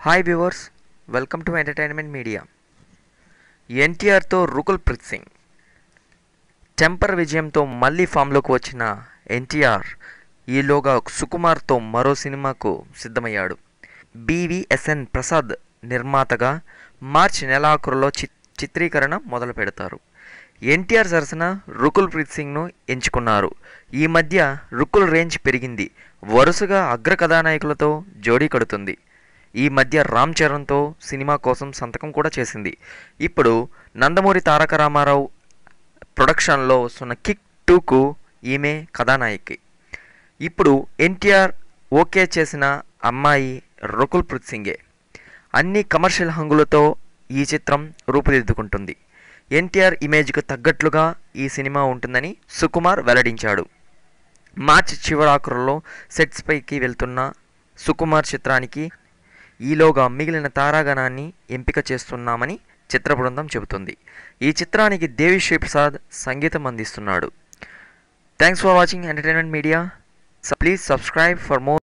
hi viewers welcome to entertainment media ఎన్టీఆర్తో Rakul Preet Singh Temper విజయంతో మళ్ళీ ఫామ్లోకి వచ్చిన ఎన్టీఆర్ ఈలోగా సుకుమార్తో మరో సినిమాకు సిద్ధమయ్యాడు బీవీఎస్ఎన్ ప్రసాద్ నిర్మాతగా మార్చి నెలాఖరులో చి చిత్రీకరణ మొదలు పెడతారు ఎన్టీఆర్ సరసన రుకుల్ ప్రీత్ సింగ్ను ఎంచుకున్నారు ఈ మధ్య రుకుల్ రేంజ్ పెరిగింది వరుసగా అగ్ర కథానాయకులతో జోడీ కడుతుంది ఈ మధ్య రామ్ చరణ్తో సినిమా కోసం సంతకం కూడా చేసింది ఇప్పుడు నందమూరి తారక రామారావు ప్రొడక్షన్లో వస్తున్న కిక్ టూకు ఈమె కథానాయకి ఇప్పుడు ఎన్టీఆర్ ఓకే చేసిన అమ్మాయి రుకుల్ ప్రీత్ సింగే అన్ని కమర్షియల్ హంగులతో ఈ చిత్రం రూపుదిద్దుకుంటుంది ఎన్టీఆర్ ఇమేజ్కు తగ్గట్లుగా ఈ సినిమా ఉంటుందని సుకుమార్ వెల్లడించాడు మార్చి చివరాఖరులో సెట్స్ పైకి వెళ్తున్న సుకుమార్ చిత్రానికి ఈలోగా మిగిలిన తారాగణాన్ని ఎంపిక చేస్తున్నామని చిత్ర బృందం చెబుతుంది ఈ చిత్రానికి దేవిశ్రీ ప్రసాద్ సంగీతం అందిస్తున్నాడు thanks for watching entertainment media please subscribe for more